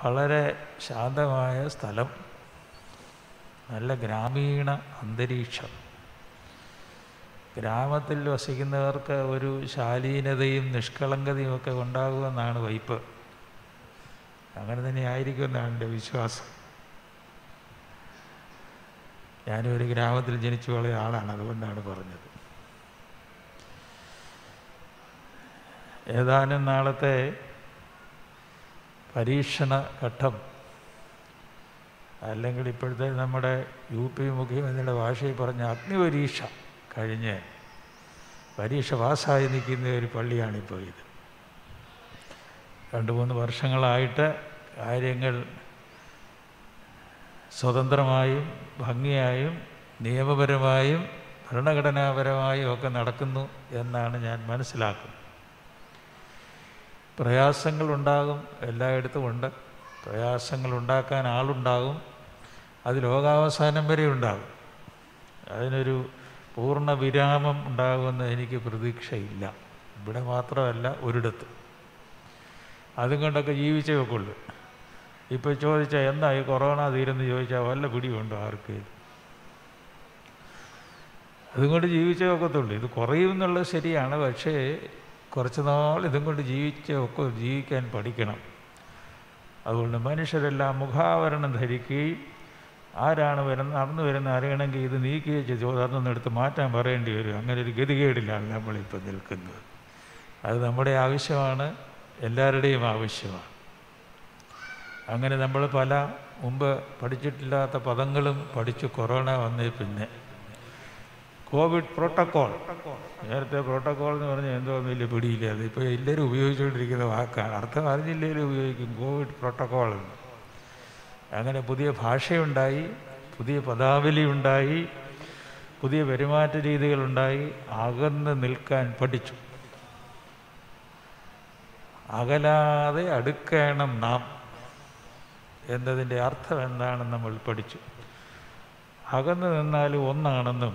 വളരെ ശാന്തമായ സ്ഥലം നല്ല ഗ്രാമീണ അന്തരീക്ഷം ഗ്രാമത്തിൽ വസിക്കുന്നവർക്ക് ഒരു ശാലീനതയും നിഷ്കളങ്കതയും ഒക്കെ ഉണ്ടാകുമെന്നാണ് വൈപ്പ് അങ്ങനെ തന്നെ ആയിരിക്കുമെന്നാണ് എൻ്റെ വിശ്വാസം ഞാനും ഒരു ഗ്രാമത്തിൽ ജനിച്ചു വളയ ആളാണ് അതുകൊണ്ടാണ് പറഞ്ഞത് ഏതാനും നാളത്തെ പരീക്ഷണ ഘട്ടം അല്ലെങ്കിൽ ഇപ്പോഴത്തെ നമ്മുടെ യു പി മുഖ്യമന്ത്രിയുടെ ഭാഷയിൽ പറഞ്ഞ അഗ്നിപരീക്ഷ കഴിഞ്ഞ് പരീക്ഷ പാസ്സായി നിൽക്കുന്ന ഒരു പള്ളിയാണിപ്പോൾ ഇത് രണ്ട് മൂന്ന് വർഷങ്ങളായിട്ട് കാര്യങ്ങൾ സ്വതന്ത്രമായും ഭംഗിയായും നിയമപരമായും ഭരണഘടനാപരമായും ഒക്കെ നടക്കുന്നു എന്നാണ് ഞാൻ മനസ്സിലാക്കുന്നത് പ്രയാസങ്ങളുണ്ടാകും എല്ലായിടത്തും ഉണ്ട് പ്രയാസങ്ങൾ ഉണ്ടാക്കാൻ ആളുണ്ടാകും അത് ലോകാവസാനം വരെ ഉണ്ടാകും അതിനൊരു പൂർണ്ണ വിരാമം ഉണ്ടാകുമെന്ന് എനിക്ക് പ്രതീക്ഷയില്ല ഇവിടെ മാത്രമല്ല ഒരിടത്ത് അതും കൊണ്ടൊക്കെ ജീവിച്ചേ ഒക്കുള്ളൂ ഇപ്പോൾ ചോദിച്ചാൽ എന്താ ഈ കൊറോണ തീരെന്ന് ചോദിച്ചാൽ വല്ല പിടിയുണ്ടോ ആർക്കെങ്കിലും അതുകൊണ്ട് ജീവിച്ചേ ഒക്കത്തുള്ളൂ ഇത് കുറയും എന്നുള്ളത് ശരിയാണ് പക്ഷേ കുറച്ച് നാൾ ഇതും കൊണ്ട് ജീവിച്ചേ ഒക്കെ ജീവിക്കാൻ പഠിക്കണം അതുകൊണ്ട് മനുഷ്യരെല്ലാം മുഖാവരണം ധരിക്കുകയും ആരാണ് വരുന്ന നടന്നു വരുന്ന അറിയണമെങ്കിൽ ഇത് നീക്കി വെച്ച് ചോദർന്നൊന്നും എടുത്ത് മാറ്റാൻ പറയേണ്ടി വരും അങ്ങനെ ഒരു ഗതികേടിലാണ് നമ്മളിപ്പോൾ നിൽക്കുന്നത് അത് നമ്മുടെ ആവശ്യമാണ് എല്ലാവരുടെയും ആവശ്യമാണ് അങ്ങനെ നമ്മൾ പല മുമ്പ് പഠിച്ചിട്ടില്ലാത്ത പദങ്ങളും പഠിച്ചു കൊറോണ വന്നേ പിന്നെ കോവിഡ് പ്രോട്ടോക്കോൾ നേരത്തെ പ്രോട്ടോക്കോൾ എന്ന് പറഞ്ഞാൽ എന്തോ വലിയ പിടിയില്ല അത് ഇപ്പോൾ എല്ലാവരും ഉപയോഗിച്ചുകൊണ്ടിരിക്കുന്ന വാക്കാണ് അർത്ഥം അറിഞ്ഞില്ലേലും ഉപയോഗിക്കും കോവിഡ് പ്രോട്ടോക്കോൾ എന്ന് അങ്ങനെ പുതിയ ഭാഷയുണ്ടായി പുതിയ പദാവലി ഉണ്ടായി പുതിയ പെരുമാറ്റ രീതികളുണ്ടായി അകന്ന് നിൽക്കാൻ പഠിച്ചു അകലാതെ അടുക്കണം നാം എന്നതിൻ്റെ അർത്ഥം എന്താണെന്ന് നമ്മൾ പഠിച്ചു അകന്നു നിന്നാൽ ഒന്നാണെന്നും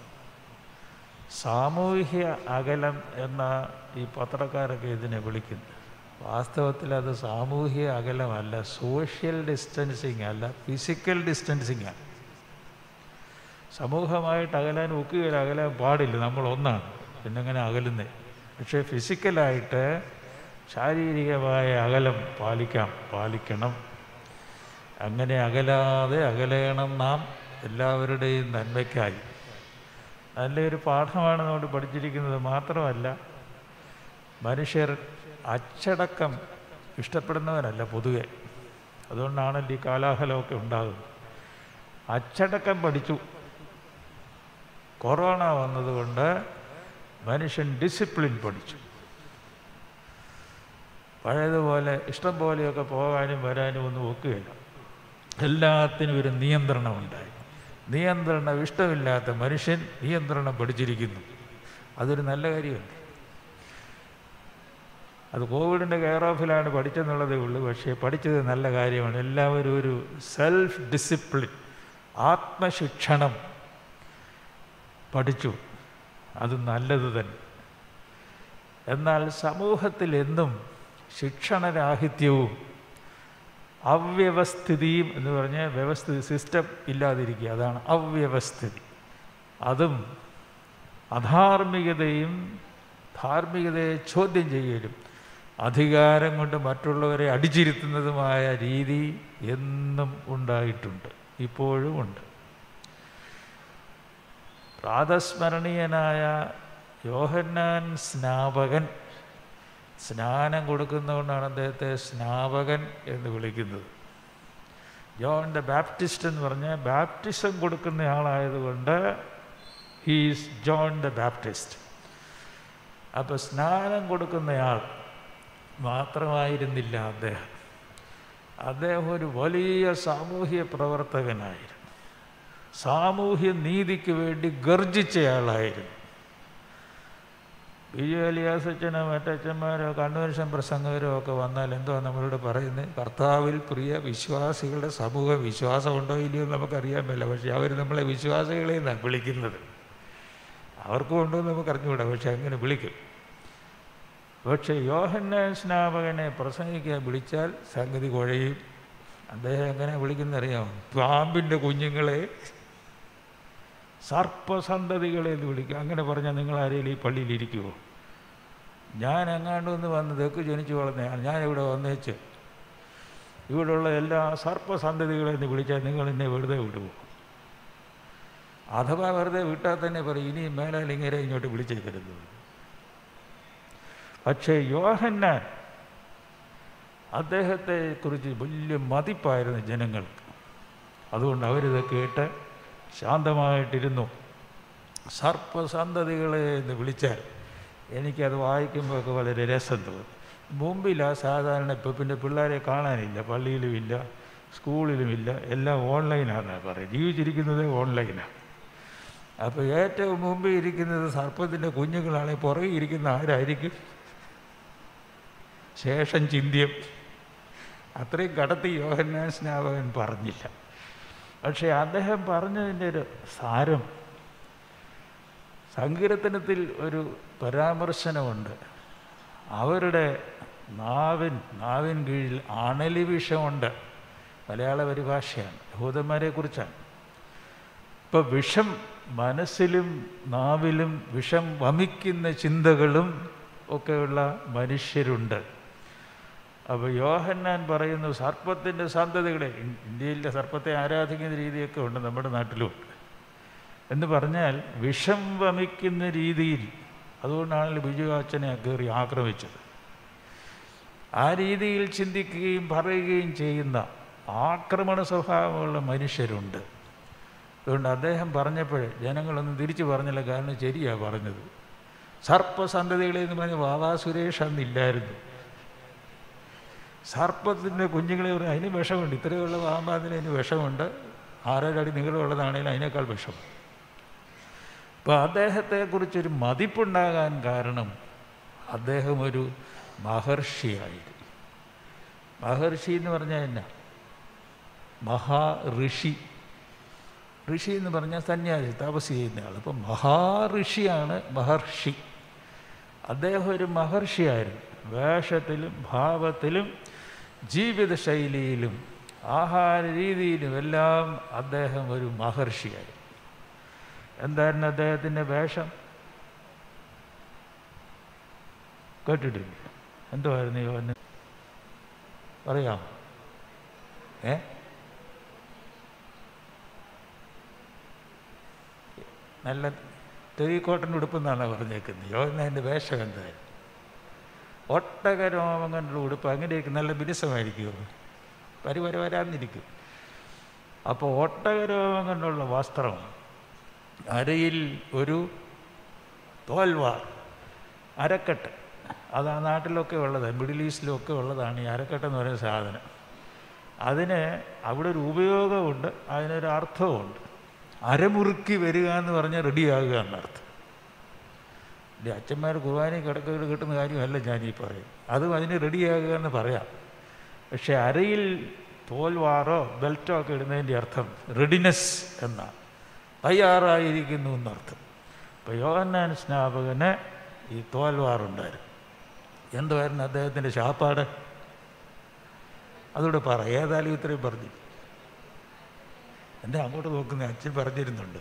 സാമൂഹ്യ അകലം എന്ന ഈ പത്രക്കാരൊക്കെ ഇതിനെ വിളിക്കുന്നു വാസ്തവത്തിൽ അത് സാമൂഹ്യ അകലമല്ല സോഷ്യൽ ഡിസ്റ്റൻസിങ് അല്ല ഫിസിക്കൽ ഡിസ്റ്റൻസിങ് ആണ് സമൂഹമായിട്ട് അകലാൻ ഒക്കുകയില്ല അകലാൻ പാടില്ല നമ്മൾ ഒന്നാണ് പിന്നെ അങ്ങനെ അകലുന്നേ പക്ഷേ ഫിസിക്കലായിട്ട് ശാരീരികമായ അകലം പാലിക്കാം പാലിക്കണം അങ്ങനെ അകലാതെ അകലയണം നാം എല്ലാവരുടെയും നന്മയ്ക്കായി നല്ലൊരു പാഠമാണ് നമ്മൾ പഠിച്ചിരിക്കുന്നത് മാത്രമല്ല മനുഷ്യർ അച്ചടക്കം ഇഷ്ടപ്പെടുന്നവരല്ല പൊതുവെ അതുകൊണ്ടാണല്ലോ ഈ കാലാഹലമൊക്കെ ഉണ്ടാകുന്നത് അച്ചടക്കം പഠിച്ചു കൊറോണ വന്നതുകൊണ്ട് മനുഷ്യൻ ഡിസിപ്ലിൻ പഠിച്ചു പഴയതുപോലെ ഇഷ്ടം പോലെയൊക്കെ പോകാനും വരാനും ഒന്നും ഒക്കുകയില്ല എല്ലാത്തിനും ഒരു നിയന്ത്രണമുണ്ടായി നിയന്ത്രണം ഇഷ്ടമില്ലാത്ത മനുഷ്യൻ നിയന്ത്രണം പഠിച്ചിരിക്കുന്നു അതൊരു നല്ല കാര്യമല്ല അത് കോവിഡിൻ്റെ കെയർ ഓഫിലാണ് പഠിച്ചെന്നുള്ളതേ ഉള്ളൂ പക്ഷേ പഠിച്ചത് നല്ല കാര്യമാണ് എല്ലാവരും ഒരു സെൽഫ് ഡിസിപ്ലിൻ ആത്മശിക്ഷണം പഠിച്ചു അത് നല്ലത് തന്നെ എന്നാൽ സമൂഹത്തിൽ എന്നും ശിക്ഷണരാഹിത്യവും അവ്യവസ്ഥിതിയും എന്ന് പറഞ്ഞാൽ വ്യവസ്ഥിതി സിസ്റ്റം ഇല്ലാതിരിക്കുക അതാണ് അവ്യവസ്ഥിതി അതും അധാർമികതയും ധാർമ്മികതയെ ചോദ്യം ചെയ്യലും അധികാരം കൊണ്ട് മറ്റുള്ളവരെ അടിച്ചിരുത്തുന്നതുമായ രീതി എന്നും ഉണ്ടായിട്ടുണ്ട് ഇപ്പോഴും ഉണ്ട് പ്രാതസ്മരണീയനായ യോഹന്നാൻ സ്നാപകൻ സ്നാനം കൊടുക്കുന്നതുകൊണ്ടാണ് അദ്ദേഹത്തെ സ്നാപകൻ എന്ന് വിളിക്കുന്നത് ജോൺ ദ ബാപ്റ്റിസ്റ്റ് എന്ന് പറഞ്ഞാൽ ബാപ്റ്റിസം കൊടുക്കുന്ന ആളായതുകൊണ്ട് ഹീസ് ജോൺ ദ ബാപ്റ്റിസ്റ്റ് അപ്പോൾ സ്നാനം കൊടുക്കുന്നയാൾ മാത്രമായിരുന്നില്ല അദ്ദേഹം അദ്ദേഹം ഒരു വലിയ സാമൂഹ്യ പ്രവർത്തകനായിരുന്നു സാമൂഹ്യ നീതിക്ക് വേണ്ടി ഗർജിച്ചയാളായിരുന്നു ബി ജെ അലിയാസച്ചനോ മറ്റച്ഛന്മാരോ കൺവെൻഷൻ പ്രസംഗകരോ ഒക്കെ വന്നാൽ എന്തോ നമ്മളോട് പറയുന്നത് കർത്താവിൽ പ്രിയ വിശ്വാസികളുടെ സമൂഹ വിശ്വാസമുണ്ടോ ഇല്ലയോ എന്ന് നമുക്കറിയാൻ പറ്റില്ല പക്ഷേ അവർ നമ്മളെ വിശ്വാസികളെ നിന്നാണ് വിളിക്കുന്നത് അവർക്കും ഉണ്ടോ എന്ന് നമുക്ക് അറിഞ്ഞുകൂടാ പക്ഷെ അങ്ങനെ വിളിക്കും പക്ഷേ യോഹന്നാൻ സ്നാപകനെ പ്രസംഗിക്കാൻ വിളിച്ചാൽ സംഗതി കുഴയും അദ്ദേഹം എങ്ങനെ വിളിക്കുന്നറിയാമോ പാമ്പിൻ്റെ കുഞ്ഞുങ്ങളെ സർപ്പസന്തതികളെ എന്ന് വിളിക്കും അങ്ങനെ പറഞ്ഞാൽ നിങ്ങൾ ആരെങ്കിലും ഈ പള്ളിയിൽ ഇരിക്കുമോ ഞാൻ എങ്ങാണ്ട് ഒന്ന് വന്ന് തെക്ക് ജനിച്ചു വളർന്നയാണ് ഞാൻ ഇവിടെ വന്നേച്ച് ഇവിടെയുള്ള എല്ലാ സർപ്പസന്തതികളെ എന്ന് വിളിച്ചാൽ നിങ്ങൾ എന്നെ വെറുതെ വിടുമോ അഥവാ വെറുതെ വിട്ടാൽ തന്നെ പറയും ഇനി മേലാൽ ഇങ്ങനെ ഇങ്ങോട്ട് വിളിച്ചേക്കരുത് പക്ഷേ യോഹന്നാൻ അദ്ദേഹത്തെ കുറിച്ച് വലിയ മതിപ്പായിരുന്നു ജനങ്ങൾക്ക് അതുകൊണ്ട് അവരിത് കേട്ട് ശാന്തമായിട്ടിരുന്നു സർപ്പസന്തതികളെ എന്ന് വിളിച്ചാൽ എനിക്കത് വായിക്കുമ്പോഴൊക്കെ വളരെ രസം തോന്നും മുമ്പില്ല സാധാരണ ഇപ്പോൾ പിന്നെ പിള്ളേരെ കാണാനില്ല പള്ളിയിലും ഇല്ല സ്കൂളിലുമില്ല എല്ലാം ഓൺലൈനാണെന്ന് പറയും ജീവിച്ചിരിക്കുന്നത് ഓൺലൈനാണ് അപ്പോൾ ഏറ്റവും മുമ്പിൽ ഇരിക്കുന്നത് സർപ്പത്തിൻ്റെ കുഞ്ഞുങ്ങളാണെങ്കിൽ പുറകെ ഇരിക്കുന്ന ആരായിരിക്കും ശേഷം ചിന്തിയം അത്രയും കടത്തി യോഹന്നാൻ സ്നാപകൻ പറഞ്ഞില്ല പക്ഷേ അദ്ദേഹം പറഞ്ഞതിൻ്റെ ഒരു സാരം സങ്കീർത്തനത്തിൽ ഒരു പരാമർശനമുണ്ട് അവരുടെ നാവിൻ നാവിൻ കീഴിൽ അണലി വിഷമുണ്ട് മലയാള പരിഭാഷയാണ് യഹൂദന്മാരെ കുറിച്ചാണ് ഇപ്പം വിഷം മനസ്സിലും നാവിലും വിഷം വമിക്കുന്ന ചിന്തകളും ഒക്കെയുള്ള മനുഷ്യരുണ്ട് അപ്പോൾ യോഹന്നാൻ പറയുന്നു സർപ്പത്തിൻ്റെ സന്തതികളെ ഇൻ- ഇന്ത്യയിലെ സർപ്പത്തെ ആരാധിക്കുന്ന രീതിയൊക്കെ ഉണ്ട് നമ്മുടെ നാട്ടിലുമുണ്ട് എന്ന് പറഞ്ഞാൽ വിഷം വമിക്കുന്ന രീതിയിൽ അതുകൊണ്ടാണല്ലോ ബിജു അച്ഛനെ കയറി ആക്രമിച്ചത് ആ രീതിയിൽ ചിന്തിക്കുകയും പറയുകയും ചെയ്യുന്ന ആക്രമണ സ്വഭാവമുള്ള മനുഷ്യരുണ്ട് അതുകൊണ്ട് അദ്ദേഹം പറഞ്ഞപ്പോൾ ജനങ്ങളൊന്നും തിരിച്ചു പറഞ്ഞില്ല കാരണം ശരിയാണ് പറഞ്ഞത് സർപ്പസന്തതികളെ എന്ന് പറഞ്ഞ് വാവാ സുരേഷ് അന്നില്ലായിരുന്നു സർപ്പത്തിൻ്റെ കുഞ്ഞുങ്ങളെ പറഞ്ഞാൽ അതിന് വിഷമുണ്ട് ഇത്രയുള്ള പാമ്പാതിന് അതിന് വിഷമുണ്ട് ആറേഴ് അടി നീളമുള്ളതാണെങ്കിലും അതിനേക്കാൾ വിഷം അപ്പോൾ അദ്ദേഹത്തെക്കുറിച്ചൊരു മതിപ്പുണ്ടാകാൻ കാരണം അദ്ദേഹം ഒരു മഹർഷിയായിരുന്നു മഹർഷി എന്ന് പറഞ്ഞാൽ എന്നാ മഹാ ഋഷി ഋഷി എന്ന് പറഞ്ഞാൽ സന്യാസി തപസ് ചെയ്യുന്ന ആൾ അപ്പം മഹാഋഷിയാണ് മഹർഷി അദ്ദേഹം ഒരു മഹർഷിയായിരുന്നു വേഷത്തിലും ഭാവത്തിലും ജീവിതശൈലിയിലും ആഹാര രീതിയിലും എല്ലാം അദ്ദേഹം ഒരു മഹർഷിയായിരുന്നു എന്തായിരുന്നു അദ്ദേഹത്തിൻ്റെ വേഷം കേട്ടിട്ടില്ല എന്തുവായിരുന്നു യോഹന്ന് പറയാം ഏ നല്ല തെറിക്കോട്ടൻ ഉടുപ്പെന്നാണ് പറഞ്ഞേക്കുന്നത് യോഹന്നതിൻ്റെ വേഷം എന്തായിരുന്നു ഒട്ടക രോമം കൊണ്ടുള്ള ഉടുപ്പ് അങ്ങനെയൊക്കെ നല്ല മിനുസമായിരിക്കുമോ പരിവര വരാന്നിരിക്കും അപ്പോൾ ഒട്ടക രോമം കൊണ്ടുള്ള വസ്ത്രം അരയിൽ ഒരു തോൽവാർ അരക്കെട്ട് അത് ആ നാട്ടിലൊക്കെ ഉള്ളതാണ് മിഡിൽ ഈസ്റ്റിലൊക്കെ ഉള്ളതാണ് ഈ അരക്കെട്ടെന്ന് പറയുന്ന സാധനം അതിന് അവിടെ ഒരു ഉപയോഗമുണ്ട് അതിനൊരു അർത്ഥവുമുണ്ട് അരമുറുക്കി വരിക എന്ന് പറഞ്ഞാൽ റെഡിയാകുക എന്നർത്ഥം എൻ്റെ അച്ഛന്മാർ കുർബാന കിടക്കുക കിട്ടുന്ന കാര്യമല്ല ഞാനീ പറയും അതും അതിന് റെഡിയാകുക എന്ന് പറയാം പക്ഷേ അരയിൽ തോൽവാറോ ബെൽറ്റോ ഒക്കെ ഇടുന്നതിൻ്റെ അർത്ഥം റെഡിനെസ് എന്നാണ് തയ്യാറായിരിക്കുന്നു എന്നർത്ഥം ഇപ്പോൾ യോഹന്നാൻ സ്നാപകന് ഈ തോൽവാറുണ്ടായിരുന്നു എന്തുവായിരുന്നു അദ്ദേഹത്തിൻ്റെ ശാപ്പാട് അതുകൂടെ പറ ഏതായാലും ഇത്രയും പറഞ്ഞു എൻ്റെ അങ്ങോട്ട് നോക്കുന്ന അച്ഛൻ പറഞ്ഞിരുന്നുണ്ട്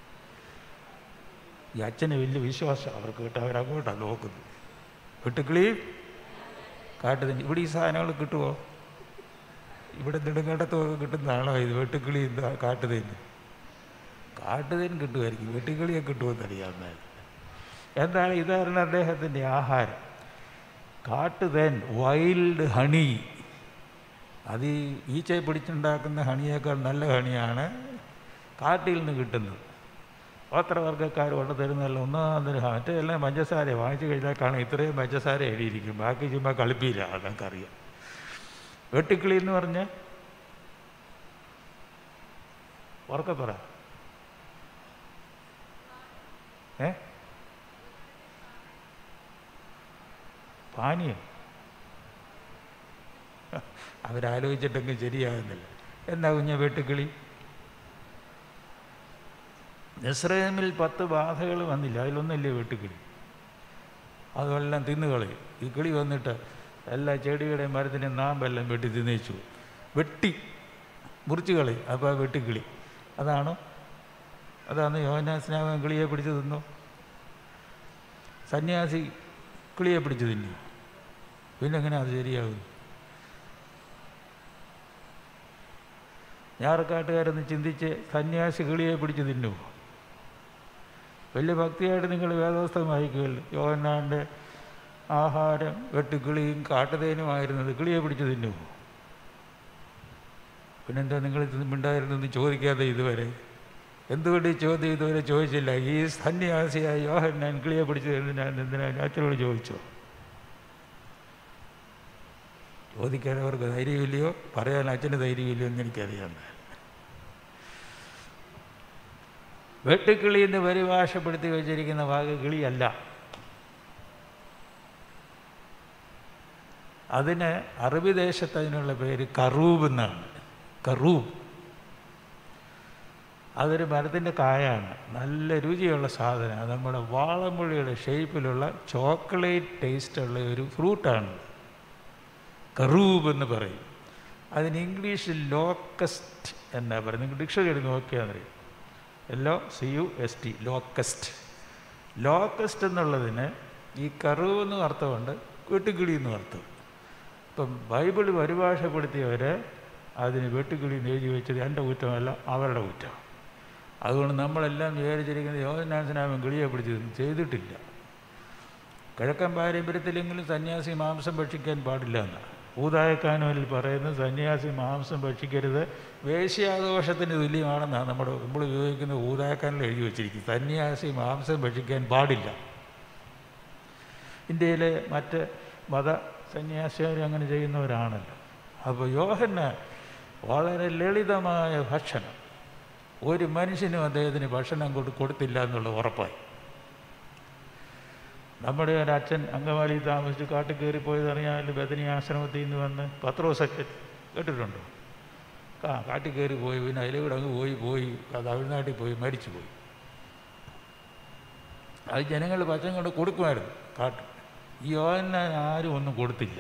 ഈ അച്ഛന് വലിയ വിശ്വാസം അവർക്ക് കേട്ട് അവരങ്ങോട്ടാണ് നോക്കുന്നത് വെട്ടുക്കിളി കാട്ടുതന്നെ ഇവിടെ ഈ സാധനങ്ങൾ കിട്ടുമോ ഇവിടെ നെടുങ്കണ്ടത്തൊക്കെ കിട്ടുന്നതാണോ ഇത് വെട്ടുക്കിളി എന്താ കാട്ടുതേന് കാട്ടുതേൻ കിട്ടുമായിരിക്കും വെട്ടുക്കിളിയെ കിട്ടുമെന്നറിയാവുന്നത് എന്താണ് ഇതായിരുന്നു അദ്ദേഹത്തിൻ്റെ ആഹാരം കാട്ടുതേൻ വൈൽഡ് ഹണി അത് ഈ ഈച്ചയെ പിടിച്ചുണ്ടാക്കുന്ന ഹണിയേക്കാൾ നല്ല ഹണിയാണ് കാട്ടിൽ നിന്ന് കിട്ടുന്നത് പത്രവർഗ്ഗക്കാർ കൊണ്ട് തരുന്നതല്ല ഒന്നാമതൊരു മറ്റേ എല്ലാം പഞ്ചസാര വാങ്ങിച്ചു കഴിഞ്ഞാൽ കാണാം ഇത്രയും പഞ്ചസാര എഴുതിയിരിക്കും ബാക്കി ചുമ്മാ കളിപ്പിയില്ല അതൊക്കറിയാം വെട്ടിക്കിളി എന്ന് പറഞ്ഞാൽ ഉറക്കെ പറ ഏ പാനീയം അവരാലോചിച്ചിട്ടെങ്കിൽ ശരിയാകുന്നില്ല എന്താ കുഞ്ഞ വെട്ടുക്കിളി ഇസ്രയേമിൽ പത്ത് ബാധകൾ വന്നില്ല അതിലൊന്നല്ലേ വെട്ടുക്കിളി അതെല്ലാം തിന്നുകളി ഈ കിളി വന്നിട്ട് എല്ലാ ചെടിയുടെയും മരത്തിൻ്റെയും നാമ്പെല്ലാം വെട്ടി തിന്നേച്ചു വെട്ടി മുറിച്ച് കളി അപ്പോൾ വെട്ടിക്കിളി അതാണോ അതാണ് യോഹനാസ്നാമൻ കിളിയെ പിടിച്ച് തിന്നു സന്യാസി കിളിയെ പിടിച്ച് തിന്നു പിന്നെ എങ്ങനെ അത് ശരിയാകും ഞാറക്കാട്ടുകാരൊന്ന് ചിന്തിച്ച് സന്യാസി കിളിയെ പിടിച്ച് തിന്നു വലിയ ഭക്തിയായിട്ട് നിങ്ങൾ വേദവസ്ഥം വായിക്കുകയല്ലോ യോഹന്നാൻ്റെ ആഹാരം വെട്ടുകിളിയും കാട്ടുതേനുമായിരുന്നത് കിളിയെ പിടിച്ച് തിന്നു പിന്നെന്താ നിങ്ങൾ ഇത് മിണ്ടായിരുന്നെന്ന് ചോദിക്കാതെ ഇതുവരെ എന്തുകൊണ്ട് ഈ ചോദ്യം ഇതുവരെ ചോദിച്ചില്ല ഈ സന്യാസിയായ യോഹന്നാൻ കിളിയെ പിടിച്ച് ഞാൻ എന്തിനാ അച്ഛനോട് ചോദിച്ചോ ചോദിക്കാൻ അവർക്ക് ധൈര്യമില്ലയോ പറയാൻ അച്ഛന് ധൈര്യമില്ലയോ എന്ന് എനിക്കറിയാം വെട്ടുക്കിളി എന്ന് പരിഭാഷപ്പെടുത്തി വെച്ചിരിക്കുന്ന വാക്ക് കിളിയല്ല അതിന് അറബി ദേശത്ത് അതിനുള്ള പേര് കറൂബ് എന്നാണ് കറൂബ് അതൊരു മരത്തിൻ്റെ കായാണ് നല്ല രുചിയുള്ള സാധനം അത് നമ്മുടെ വാളമ്പുള്ളിയുടെ ഷേപ്പിലുള്ള ചോക്ലേറ്റ് ടേസ്റ്റുള്ള ഒരു ഫ്രൂട്ടാണ് കറൂബ് എന്ന് പറയും അതിന് ഇംഗ്ലീഷിൽ ലോക്കസ്റ്റ് എന്നാ പറയുന്നത് നിങ്ങൾ ഡിക്ഷണറി എടുത്ത് നോക്കിയാൽ അറിയാം എല്ലോ C U S T locust locust എന്നുള്ളതിന് ഈ കറൂവ് എന്ന് അർത്ഥമുണ്ട് വെട്ടുകിളി എന്നും അർത്ഥം ഇപ്പം ബൈബിൾ പരിഭാഷപ്പെടുത്തിയവർ അതിന് വെട്ടുകിളി എന്ന് എഴുതി വെച്ചത് എൻ്റെ കുറ്റമല്ല അവരുടെ കുറ്റം അതുകൊണ്ട് നമ്മളെല്ലാം വിചാരിച്ചിരിക്കുന്നത് യോജനാസനാമം കിളിയെ പിടിച്ച് ചെയ്തിട്ടില്ല കിഴക്കൻ പാരമ്പര്യത്തിലെങ്കിലും സന്യാസി മാംസം ഭക്ഷിക്കാൻ പാടില്ല എന്നാണ് ഊതായക്കാനുവലിൽ പറയുന്നത് സന്യാസി മാംസം ഭക്ഷിക്കരുത് വേശ്യാദോഷത്തിന് തുല്യമാണെന്നാണ് നമ്മുടെ നമ്മൾ ഉപയോഗിക്കുന്ന ഊതായക്കാനിൽ എഴുതി വെച്ചിരിക്കുന്നത് സന്യാസി മാംസം ഭക്ഷിക്കാൻ പാടില്ല ഇന്ത്യയിലെ മറ്റ് മത സന്യാസിമാർ അങ്ങനെ ചെയ്യുന്നവരാണല്ലോ അപ്പോൾ യോഹന്ന വളരെ ലളിതമായ ഭക്ഷണം ഒരു മനുഷ്യനും അദ്ദേഹത്തിന് ഭക്ഷണം കൊടു കൊടുത്തില്ല എന്നുള്ളത് ഉറപ്പായി നമ്മുടെ ഒരു അച്ഛൻ അങ്കമാലി താമസിച്ച് കാട്ടിൽ കയറിപ്പോയത് അറിയാമല്ല ബദനി ആശ്രമത്തിൽ നിന്ന് വന്ന് പത്രോസച്ചൻ കേട്ടിട്ടുണ്ടോ ആ കാട്ടിൽ കയറി പോയി പിന്നെ അതിലൂടെ അങ്ങ് പോയി പോയി തമിഴ്നാട്ടിൽ പോയി മരിച്ചു പോയി അത് ജനങ്ങൾ പച്ചം കൊണ്ട് കൊടുക്കുമായിരുന്നു കാട്ട് ഈ യോഹന്ന ആരും ഒന്നും കൊടുത്തില്ല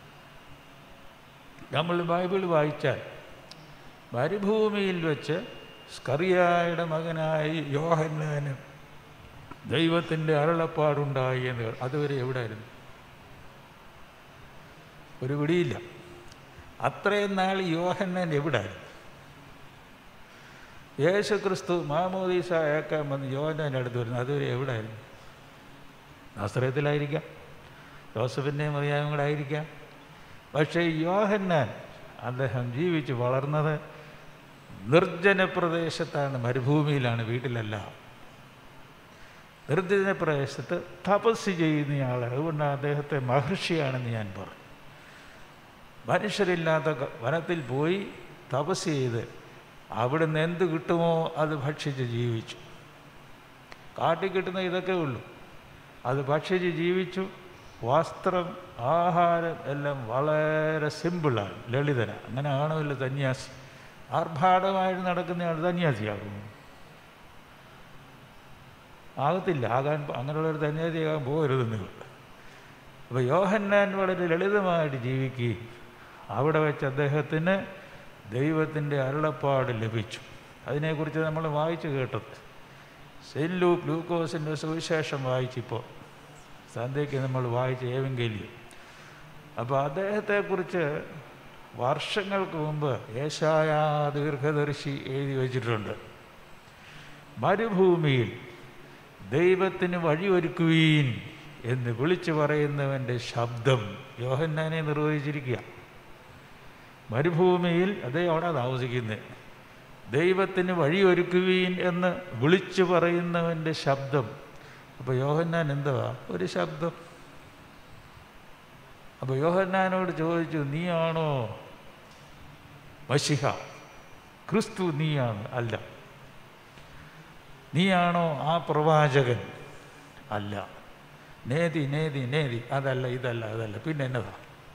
നമ്മൾ ബൈബിൾ വായിച്ചാൽ മരുഭൂമിയിൽ വെച്ച് സ്കറിയായുടെ മകനായി യോഹന്നാനും ദൈവത്തിൻ്റെ അരുളപ്പാടുണ്ടായി എന്ന് അതുവരെ എവിടെയായിരുന്നു ഒരു പിടിയില്ല അത്രയും നാൾ യോഹന്നാൻ എവിടായിരുന്നു യേശു ക്രിസ്തു മാമോദീസ ഏക്കാൻ വന്ന് യോഹന്നാൻ്റെ അടുത്ത് വരുന്നു അതുവരെ എവിടായിരുന്നു ആശ്രയത്തിലായിരിക്കാം ജോസഫിൻ്റെയും മറിയായും കൂടെ ആയിരിക്കാം പക്ഷേ യോഹന്നാൻ അദ്ദേഹം ജീവിച്ച് വളർന്നത് നിർജ്ജന പ്രദേശത്താണ് മരുഭൂമിയിലാണ് വീട്ടിലല്ല നിർജ്ജന പ്രദേശത്ത് തപസ് ചെയ്യുന്നയാൾ അതുകൊണ്ട് അദ്ദേഹത്തെ മഹർഷിയാണെന്ന് ഞാൻ പറഞ്ഞു മനുഷ്യരില്ലാത്ത വനത്തിൽ പോയി തപസ് ചെയ്ത് അവിടുന്ന് എന്ത് കിട്ടുമോ അത് ഭക്ഷിച്ച് ജീവിച്ചു കാട്ടിൽ കിട്ടുന്ന ഇതൊക്കെ ഉള്ളൂ അത് ഭക്ഷിച്ച് ജീവിച്ചു വസ്ത്രം ആഹാരം എല്ലാം വളരെ സിമ്പിളാണ് ലളിതനാണ് അങ്ങനെ ആണല്ലോ സന്യാസി ആർഭാടമായിട്ട് നടക്കുന്നയാൾ സന്യാസിയാകും ആകത്തില്ല ആകാൻ അങ്ങനെയുള്ളൊരു സന്യാസിയാകാൻ പോകരുത് നിങ്ങൾ അപ്പോൾ യോഹന്നാൻ വളരെ ലളിതമായിട്ട് ജീവിക്കുകയും അവിടെ വെച്ച് അദ്ദേഹത്തിന് ദൈവത്തിൻ്റെ അരുളപ്പാട് ലഭിച്ചു അതിനെക്കുറിച്ച് നമ്മൾ വായിച്ചു കേട്ടത് സെയിൻ ലൂക്ക് ലൂക്കോസിൻ്റെ സുവിശേഷം വായിച്ചിപ്പോൾ സന്ധ്യയ്ക്ക് നമ്മൾ വായിച്ച ഏവെങ്കിലും അപ്പോൾ അദ്ദേഹത്തെക്കുറിച്ച് വർഷങ്ങൾക്ക് മുമ്പ് ഏശായ ദീർഘദർശി എഴുതി വച്ചിട്ടുണ്ട് മരുഭൂമിയിൽ ദൈവത്തിന് വഴിയൊരുക്കുവീൻ എന്ന് വിളിച്ചു പറയുന്നവൻ്റെ ശബ്ദം യോഹന്നാനെ നിർവഹിച്ചിരിക്കുക മരുഭൂമിയിൽ അതേ അവിടെ താമസിക്കുന്നത് ദൈവത്തിന് വഴിയൊരുക്കുവീൻ എന്ന് വിളിച്ചു പറയുന്നവൻ്റെ ശബ്ദം അപ്പോൾ യോഹന്നാൻ എന്തുവാ ഒരു ശബ്ദം അപ്പോൾ യോഹന്നാനോട് ചോദിച്ചു നീയാണോ മഷിഹ ക്രിസ്തു നീയാണ് അല്ല നീയാണോ ആ പ്രവാചകൻ അല്ല നേതി നേതി നേതി അതല്ല ഇതല്ല അതല്ല പിന്നെ എന്നതാ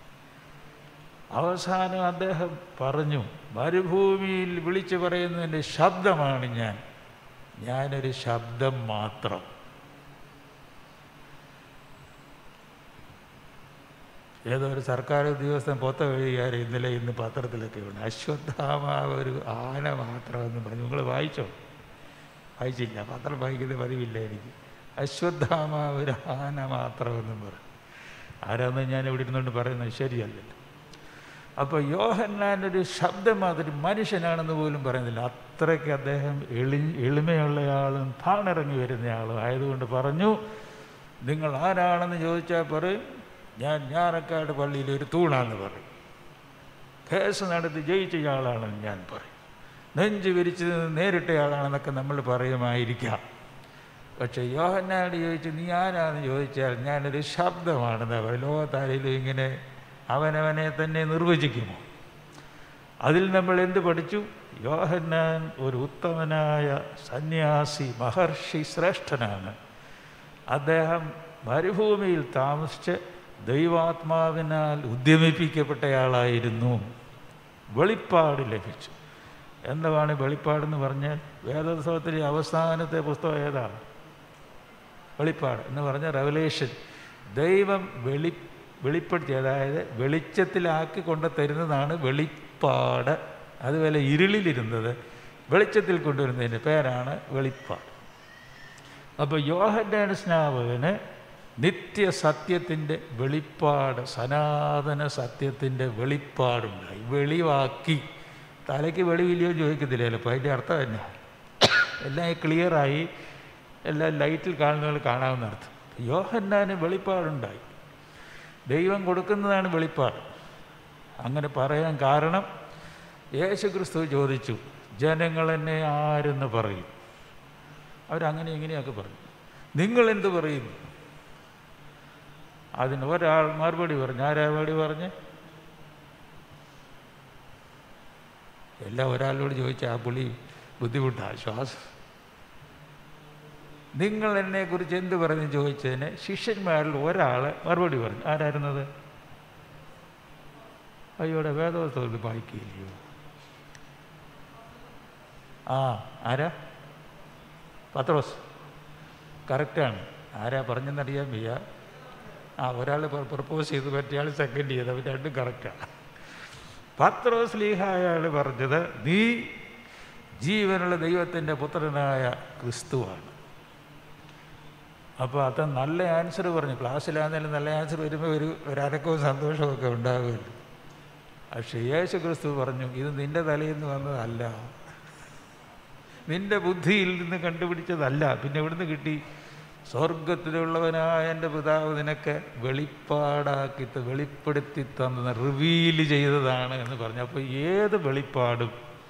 അവസാനം അദ്ദേഹം പറഞ്ഞു മരുഭൂമിയിൽ വിളിച്ചു പറയുന്നതിൻ്റെ ശബ്ദമാണ് ഞാൻ ഞാനൊരു ശബ്ദം മാത്രം ഏതോ ഒരു സർക്കാർ ഉദ്യോഗസ്ഥൻ പൊത്ത വഴിയാരെ ഇന്നലെ ഇന്ന് പത്രത്തിലൊക്കെ ഉണ്ട് അശ്വത്ഥാമാവ് ഒരു ആന മാത്രമെന്ന് പറഞ്ഞു നിങ്ങൾ വായിച്ചോ വായിച്ചില്ല പത്രം വായിക്കുന്ന പതിവില്ല എനിക്ക് അശ്വത്ഥാമാവ് ഒരു ആന മാത്രമെന്നും പറഞ്ഞു ആരാന്ന് ഞാൻ ഇവിടെ ഇരുന്നുകൊണ്ട് പറയുന്നത് ശരിയല്ലല്ലോ അപ്പോൾ യോഹന്നാൻ ഒരു ശബ്ദം മാതിരി മനുഷ്യനാണെന്ന് പോലും പറയുന്നില്ല അത്രയ്ക്ക് അദ്ദേഹം എളി എളിമയുള്ളയാളും താണിറങ്ങി വരുന്നയാളും ആയതുകൊണ്ട് പറഞ്ഞു നിങ്ങൾ ആരാണെന്ന് ചോദിച്ചാൽ പറയും ഞാൻ ഞാറക്കാട് പള്ളിയിൽ ഒരു തൂണാന്ന് പറയും കേസ് നടത്തി ജയിച്ചയാളാണെന്ന് ഞാൻ പറയും നെഞ്ച് വിരിച്ച് നേരിട്ടയാളാണെന്നൊക്കെ നമ്മൾ പറയുമായിരിക്കാം പക്ഷേ യോഹന്നാട് ചോദിച്ചു നീ ആരാന്ന് ചോദിച്ചാൽ ഞാനൊരു ശബ്ദമാണെന്ന് പറയും ലോകത്താരെങ്കിലും ഇങ്ങനെ അവനവനെ തന്നെ നിർവചിക്കുമോ അതിൽ നമ്മൾ എന്ത് പഠിച്ചു യോഹന്നാൻ ഒരു ഉത്തമനായ സന്യാസി മഹർഷി ശ്രേഷ്ഠനാണ് അദ്ദേഹം മരുഭൂമിയിൽ താമസിച്ച് ദൈവാത്മാവിനാൽ ഉദ്യമിപ്പിക്കപ്പെട്ടയാളായിരുന്നു വെളിപ്പാട് ലഭിച്ചു എന്താണ് വെളിപ്പാടെന്ന് പറഞ്ഞാൽ വേദോത്സവത്തിലെ അവസാനത്തെ പുസ്തകം ഏതാണ് വെളിപ്പാട് എന്ന് പറഞ്ഞ റെവലേഷൻ ദൈവം വെളി വെളിപ്പെടുത്തി അതായത് വെളിച്ചത്തിലാക്കി കൊണ്ട് തരുന്നതാണ് വെളിപ്പാട് അതുപോലെ ഇരുളിലിരുന്നത് വെളിച്ചത്തിൽ കൊണ്ടുവരുന്നതിൻ്റെ പേരാണ് വെളിപ്പാട് അപ്പോൾ യോഹന്നാൻ സ്നാപകന് നിത്യസത്യത്തിൻ്റെ വെളിപ്പാട് സനാതന സത്യത്തിൻ്റെ വെളിപ്പാടുണ്ടായി വെളിവാക്കി തലയ്ക്ക് വെളിവില്ലയോ ചോദിക്കത്തില്ലല്ലോ അപ്പോൾ അതിൻ്റെ അർത്ഥം തന്നെ എല്ലാം ക്ലിയറായി എല്ലാം ലൈറ്റിൽ കാണുന്നവർ കാണാവുന്ന അർത്ഥം യോഹന്നാന് വെളിപ്പാടുണ്ടായി ദൈവം കൊടുക്കുന്നതാണ് വെളിപ്പാട് അങ്ങനെ പറയാൻ കാരണം യേശു ക്രിസ്തു ചോദിച്ചു ജനങ്ങൾ എന്നെ ആരെന്ന് പറയും അവരങ്ങനെ ഇങ്ങനെയൊക്കെ പറഞ്ഞു നിങ്ങൾ എന്ത് പറയുന്നു അതിന് ഒരാൾ മറുപടി പറഞ്ഞു ആരാ മറുപടി പറഞ്ഞ് എല്ലാം ഒരാളോട് ചോദിച്ച ആ പുള്ളി ബുദ്ധിമുട്ടാണ് ശ്വാസം നിങ്ങൾ എന്നെക്കുറിച്ച് എന്ത് പറഞ്ഞു ചോദിച്ചതിന് ശിഷ്യന്മാരിൽ ഒരാൾ മറുപടി പറഞ്ഞു ആരായിരുന്നത് അയ്യോടെ വേദോത്സവത്തിൽ വായിക്കില്ലയോ ആ ആരാ പത്രോസ് കറക്റ്റാണ് ആരാ പറഞ്ഞെന്നറിയാൻ വയ്യ ആ ഒരാൾ പ്രപ്പോസ് ചെയ്ത് മറ്റേയാൾ സെക്കൻഡ് ചെയ്ത് അവർ രണ്ടും കറക്റ്റാണ് പത്രോസ് ലീഹ അയാൾ പറഞ്ഞത് നീ ജീവനുള്ള ദൈവത്തിൻ്റെ പുത്രനായ ക്രിസ്തുവാണ് അപ്പോൾ അത് നല്ല ആൻസർ പറഞ്ഞു ക്ലാസ്സിലാണെങ്കിലും നല്ല ആൻസർ വരുമ്പോൾ ഒരു ഒരു അനക്കവും സന്തോഷവും ഒക്കെ ഉണ്ടാകുമല്ലോ പക്ഷേ യേശു ക്രിസ്തു പറഞ്ഞു ഇത് നിന്റെ തലയിൽ നിന്ന് വന്നതല്ല നിന്റെ ബുദ്ധിയിൽ നിന്ന് കണ്ടുപിടിച്ചതല്ല പിന്നെ എവിടുന്ന് കിട്ടി സ്വർഗത്തിലുള്ളവനായ എൻ്റെ പിതാവ് നിനക്ക് വെളിപ്പാടാക്കി ത- വെളിപ്പെടുത്തി തന്ന റിവീൽ ചെയ്തതാണ് എന്ന് പറഞ്ഞു അപ്പോൾ ഏത് വെളിപ്പാടും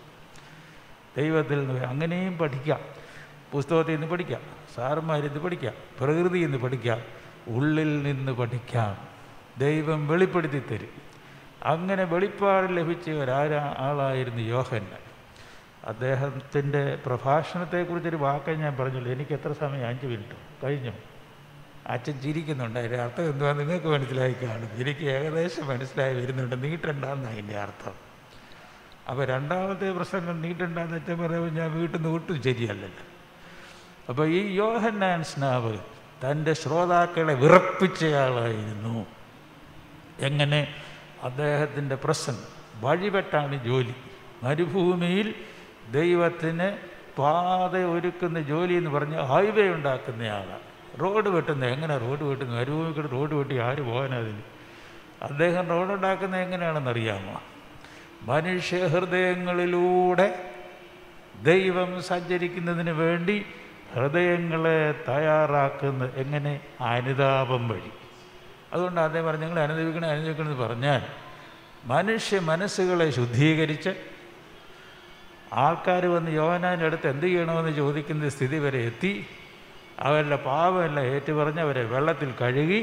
ദൈവത്തിൽ നിന്ന് അങ്ങനെയും പഠിക്കാം പുസ്തകത്തിൽ നിന്ന് പഠിക്കാം സാറന്മാരിൽ നിന്ന് പഠിക്കാം പ്രകൃതിയിൽ നിന്ന് പഠിക്കാം ഉള്ളിൽ നിന്ന് പഠിക്കാം ദൈവം വെളിപ്പെടുത്തി തരും അങ്ങനെ വെളിപ്പാട് ലഭിച്ച ഒരാരാ ആളായിരുന്നു യോഹന്നാൻ അദ്ദേഹത്തിൻ്റെ പ്രഭാഷണത്തെക്കുറിച്ചൊരു വാക്കേ ഞാൻ പറഞ്ഞുള്ളൂ എനിക്ക് എത്ര സമയം അഞ്ച് മിനിറ്റ് കഴിഞ്ഞു അച്ഛൻ ചിരിക്കുന്നുണ്ട് അതിൻ്റെ അർത്ഥം എന്തുവാ നിങ്ങൾക്ക് മനസ്സിലായി കാണും എനിക്ക് ഏകദേശം മനസ്സിലായി വരുന്നുണ്ട് നീട്ടണ്ടെന്നാണ് അതിൻ്റെ അർത്ഥം അപ്പോൾ രണ്ടാമത്തെ പ്രസംഗം നീട്ടണ്ടെന്ന് അച്ഛൻ പറയുമ്പോൾ ഞാൻ വീട്ടിൽ നിന്ന് ഒട്ടും ശരിയല്ലല്ലോ അപ്പോൾ ഈ യോഹന്നാൻ സ്നാപകൻ തൻ്റെ ശ്രോതാക്കളെ വിറപ്പിച്ചയാളായിരുന്നു എങ്ങനെ അദ്ദേഹത്തിൻ്റെ പ്രസംഗം വഴിപെട്ടാണ് ജോലി മരുഭൂമിയിൽ ദൈവത്തിന് പാത ഒരുക്കുന്ന ജോലി എന്ന് പറഞ്ഞ് ഹൈവേ ഉണ്ടാക്കുന്നയാളാണ് റോഡ് വെട്ടുന്നത് എങ്ങനെ റോഡ് വെട്ടുന്നത് മരുഭൂമിക്കൂടെ റോഡ് വെട്ടി ആര് പോകാനതിന് അദ്ദേഹം റോഡ് ഉണ്ടാക്കുന്നത് എങ്ങനെയാണെന്ന് അറിയാമോ മനുഷ്യ ഹൃദയങ്ങളിലൂടെ ദൈവം സഞ്ചരിക്കുന്നതിന് വേണ്ടി ഹൃദയങ്ങളെ തയ്യാറാക്കുന്ന എങ്ങനെ അനുതാപം വഴി അതുകൊണ്ട് അദ്ദേഹം പറഞ്ഞു നിങ്ങൾ അനുദവിക്കണം അനുദവിക്കണം എന്ന് പറഞ്ഞാൽ മനുഷ്യ മനസ്സുകളെ ശുദ്ധീകരിച്ച് ആൾക്കാർ വന്ന് യോഹനാൻ്റെ അടുത്ത് എന്ത് ചെയ്യണമെന്ന് ചോദിക്കുന്ന സ്ഥിതി വരെ എത്തി അവരുടെ പാപമെല്ലാം ഏറ്റുപറഞ്ഞ് അവരെ വെള്ളത്തിൽ കഴുകി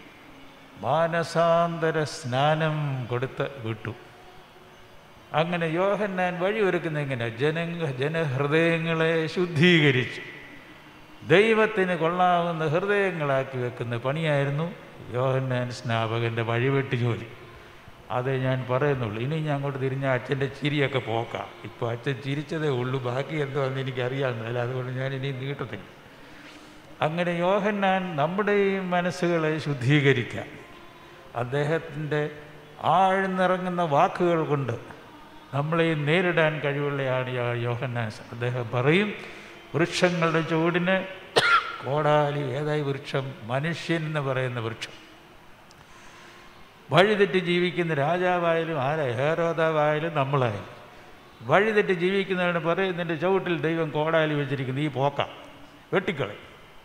മാനസാന്തര സ്നാനം കൊടുത്ത് വിട്ടു അങ്ങനെ യോഹന്നാൻ വഴിയൊരുക്കുന്ന എങ്ങനെ ജന ജനഹൃദയങ്ങളെ ശുദ്ധീകരിച്ചു ദൈവത്തിന് കൊള്ളാവുന്ന ഹൃദയങ്ങളാക്കി വെക്കുന്ന പണിയായിരുന്നു യോഹന്നാൻ സ്നാപകൻ്റെ വഴിവെട്ട് ജോലി അതേ ഞാൻ പറയുന്നുള്ളൂ ഇനി ഞാൻ അങ്ങോട്ട് തിരിഞ്ഞ അച്ഛൻ്റെ ചിരിയൊക്കെ പോക്കാം ഇപ്പോൾ അച്ഛൻ ചിരിച്ചതേ ഉള്ളൂ ബാക്കി എന്തോന്ന് എനിക്കറിയാവുന്നതല്ല അതുകൊണ്ട് ഞാൻ ഇനി നീട്ടത്തില്ല അങ്ങനെ യോഹന്നാൻ നമ്മുടെയും മനസ്സുകളെ ശുദ്ധീകരിക്കാം അദ്ദേഹത്തിൻ്റെ ആഴ്ന്നിറങ്ങുന്ന വാക്കുകൾ കൊണ്ട് നമ്മളെ നേരിടാൻ കഴിവുള്ളയാണ് യോ- യോഹന്നാൻ അദ്ദേഹം പറയും വൃക്ഷങ്ങളുടെ ചൂടിന് കോടാലി ഏതായി വൃക്ഷം മനുഷ്യൻ എന്ന് പറയുന്ന വൃക്ഷം വഴിതെറ്റി ജീവിക്കുന്ന രാജാവായാലും ആരാ ഹേരോദാവായാലും നമ്മളായാലും വഴിതെറ്റി ജീവിക്കുന്നവന് പറയും നിൻ്റെ ചവിട്ടിൽ ദൈവം കോടാലി വെച്ചിരിക്കുന്നു ഈ പോക്ക വെട്ടിക്കളയും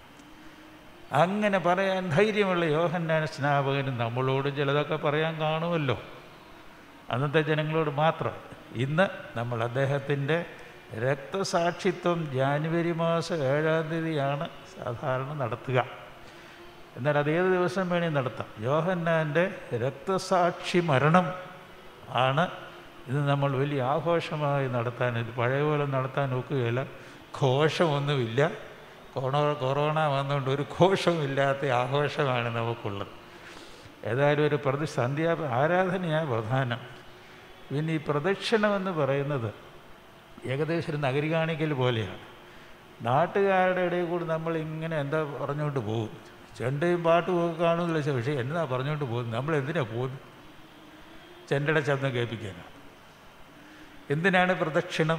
അങ്ങനെ പറയാൻ ധൈര്യമുള്ള യോഹന്നാൻ സ്നാപകനും നമ്മളോട് ചിലതൊക്കെ പറയാൻ കാണുമല്ലോ അന്നത്തെ ജനങ്ങളോട് മാത്രം ഇന്ന് നമ്മൾ അദ്ദേഹത്തിൻ്റെ രക്തസാക്ഷിത്വം ജാനുവരി മാസം ഏഴാം തീയതിയാണ് സാധാരണ നടത്തുക എന്നാൽ അത് ഏത് ദിവസം വേണേൽ നടത്താം യോഹന്നാൻ്റെ രക്തസാക്ഷി മരണം ആണ് ഇത് നമ്മൾ വലിയ ആഘോഷമായി നടത്താൻ ഇത് പഴയ പോലെ നടത്താൻ ഒക്കുകയില്ല ഘോഷമൊന്നുമില്ല കൊറോ കൊറോണ വന്നുകൊണ്ട് ഒരു ഘോഷമില്ലാത്ത ആഘോഷമാണ് നമുക്കുള്ളത് ഏതായാലും ഒരു പ്രതി സന്ധ്യാ ആരാധനയാണ് പ്രധാനം പിന്നെ ഈ പ്രദക്ഷിണമെന്ന് പറയുന്നത് ഏകദേശം ഒരു നഗരി കാണിക്കൽ പോലെയാണ് നാട്ടുകാരുടെ ഇടയിൽ കൂടി നമ്മൾ ഇങ്ങനെ എന്താ പറഞ്ഞുകൊണ്ട് പോകും ചെണ്ടയും പാട്ടും ഒക്കെ കാണുന്നില്ല പക്ഷേ എന്നാ പറഞ്ഞുകൊണ്ട് പോകുന്നത് നമ്മൾ എന്തിനാ പോകുന്നത് ചെണ്ടയുടെ ശബ്ദം കേൾപ്പിക്കാനാണ് എന്തിനാണ് പ്രദക്ഷിണം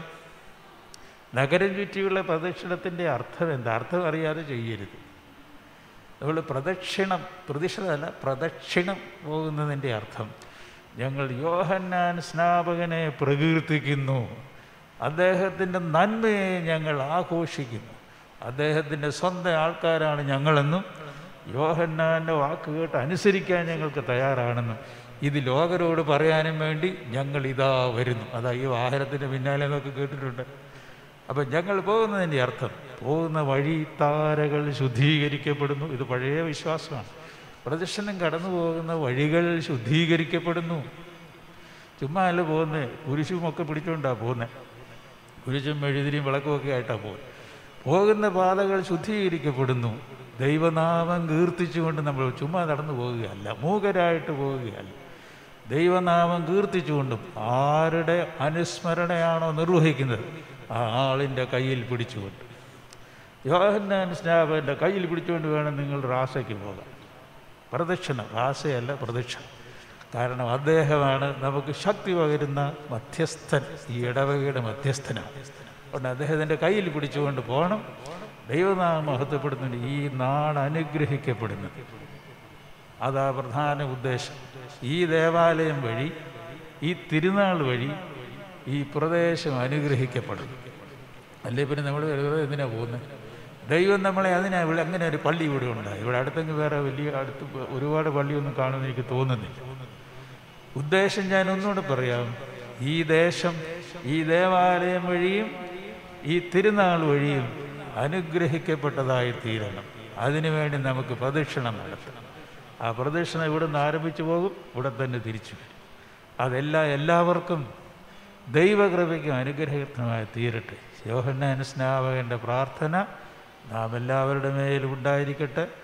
നഗരം ചുറ്റിയുള്ള പ്രദക്ഷിണത്തിൻ്റെ അർത്ഥം എന്താ അർത്ഥം അറിയാതെ ചെയ്യരുത് നമ്മൾ പ്രദക്ഷിണം പ്രതിഷ്ഠതല്ല പ്രദക്ഷിണം പോകുന്നതിൻ്റെ അർത്ഥം ഞങ്ങൾ യോഹന്നാൻ സ്നാപകനെ പ്രകീർത്തിക്കുന്നു അദ്ദേഹത്തിൻ്റെ നന്മയെ ഞങ്ങൾ ആഘോഷിക്കുന്നു അദ്ദേഹത്തിൻ്റെ സ്വന്തം ആൾക്കാരാണ് ഞങ്ങളെന്നും യോഹന്നാൻ്റെ വാക്ക് കേട്ട് അനുസരിക്കാൻ ഞങ്ങൾക്ക് തയ്യാറാണെന്നും ഇത് ലോകരോട് പറയാനും വേണ്ടി ഞങ്ങൾ ഇതാ വരുന്നു അതാ ഈ വാഹനത്തിൻ്റെ പിന്നാലെ എന്നൊക്കെ കേട്ടിട്ടുണ്ട് അപ്പം ഞങ്ങൾ പോകുന്നതിൻ്റെ അർത്ഥം പോകുന്ന വഴി താരകൾ ശുദ്ധീകരിക്കപ്പെടുന്നു ഇത് പഴയ വിശ്വാസമാണ് പ്രദക്ഷിണം കടന്നു പോകുന്ന വഴികൾ ശുദ്ധീകരിക്കപ്പെടുന്നു ചുമ്മാ അല്ല പോകുന്നത് കുരിശുമൊക്കെ പിടിച്ചുകൊണ്ടാണ് പോകുന്നത് കുരിശും മെഴുതിരിയും വിളക്കുമൊക്കെ ആയിട്ടാണ് പോകുന്നത് പോകുന്ന പാതകൾ ശുദ്ധീകരിക്കപ്പെടുന്നു ദൈവനാമം കീർത്തിച്ചുകൊണ്ട് നമ്മൾ ചുമ്മാ നടന്നു പോവുകയല്ല മൂകരായിട്ട് പോവുകയല്ല ദൈവനാമം കീർത്തിച്ചുകൊണ്ടും ആരുടെ അനുസ്മരണയാണോ നിർവഹിക്കുന്നത് ആ ആളിൻ്റെ കയ്യിൽ പിടിച്ചുകൊണ്ട് യോഹന്നാൻ സ്നാപകൻ്റെ കയ്യിൽ പിടിച്ചുകൊണ്ട് വേണം നിങ്ങൾ റാസയ്ക്ക് പോകാൻ പ്രദക്ഷിണം റാസയല്ല പ്രദക്ഷിണം കാരണം അദ്ദേഹമാണ് നമുക്ക് ശക്തി പകരുന്ന മധ്യസ്ഥൻ ഈ ഇടവകയുടെ മധ്യസ്ഥനാണ് അതുകൊണ്ട് അദ്ദേഹത്തിൻ്റെ കയ്യിൽ പിടിച്ചുകൊണ്ട് പോകണം ദൈവനാമം മഹത്വപ്പെടുന്നുണ്ട് ഈ നാട് അനുഗ്രഹിക്കപ്പെടുന്നത് അതാ പ്രധാന ഉദ്ദേശം ഈ ദേവാലയം വഴി ഈ തിരുനാൾ വഴി ഈ പ്രദേശം അനുഗ്രഹിക്കപ്പെടും അല്ലേ പിന്നെ നമ്മൾ വെറുതെ എന്തിനാ പോകുന്നത് ദൈവം നമ്മളെ അതിനാ ഇവിടെ അങ്ങനെ ഒരു പള്ളി ഇവിടെ ഉണ്ടായി ഇവിടെ അടുത്തെങ്കിൽ വേറെ വലിയ അടുത്ത് ഒരുപാട് പള്ളിയൊന്നും കാണുമെന്ന് എനിക്ക് തോന്നുന്നില്ല ഉദ്ദേശം ഞാൻ ഒന്നുകൂടെ പറയാം ഈ ദേശം ഈ ദേവാലയം വഴിയും ഈ തിരുനാൾ വഴിയും അനുഗ്രഹിക്കപ്പെട്ടതായി തീരണം അതിനുവേണ്ടി നമുക്ക് പ്രദക്ഷിണം നടത്തണം ആ പ്രദക്ഷിണം ഇവിടെ നിന്ന് ആരംഭിച്ചു പോകും ഇവിടെ തന്നെ തിരിച്ചു വരും അതെല്ലാം എല്ലാവർക്കും ദൈവകൃപയ്ക്കും അനുഗ്രഹീതമായി തീരട്ടെ യോഹന്നാൻ സ്നാപകൻ്റെ പ്രാർത്ഥന നാം എല്ലാവരുടെ മേലും ഉണ്ടായിരിക്കട്ടെ